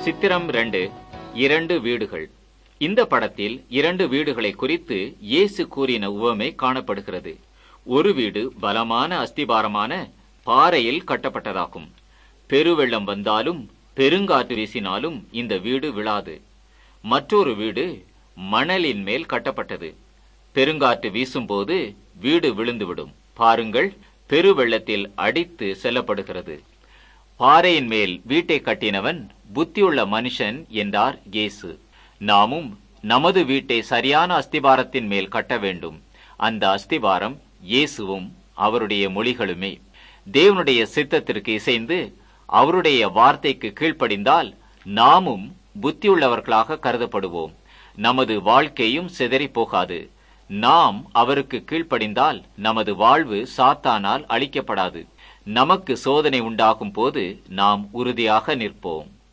சித்திரம் ரெண்டு இரண்டு வீடுகள் இந்த படத்தில் இரண்டு வீடுகளை குறித்து இயேசு கூறின உவமை காணப்படுகிறது ஒரு வீடு பலமான அஸ்திபாரமான பாறையில் கட்டப்பட்டதாகும் பெருவெள்ளம் வந்தாலும் பெருங்காற்று வீசினாலும் இந்த வீடு விழாது மற்றொரு வீடு மணலின் மேல் கட்டப்பட்டது பெருங்காற்று வீசும்போது வீடு விழுந்துவிடும் பாருங்கள் பெருவெள்ளத்தில் அடித்து செல்லப்படுகிறது பாறையின் மேல் வீட்டை கட்டினவன் புத்தியுள்ள மனுஷன் என்றார் இயேசு நாமும் நமது வீட்டை சரியான அஸ்திபாரத்தின் மேல் கட்ட வேண்டும் அந்த அஸ்திபாரம் இயேசுவும் அவருடைய மொழிகளுமே தேவனுடைய சித்தத்திற்கு இசைந்து அவருடைய வார்த்தைக்கு கீழ்ப்படிந்தால் நாமும் புத்தியுள்ளவர்களாக கருதப்படுவோம் நமது வாழ்க்கையும் சிதறி போகாது நாம் அவருக்கு கீழ்ப்படிந்தால் நமது வாழ்வு சாத்தானால் அழிக்கப்படாது நமக்கு சோதனை உண்டாகும் போது நாம் உறுதியாக நிற்போம்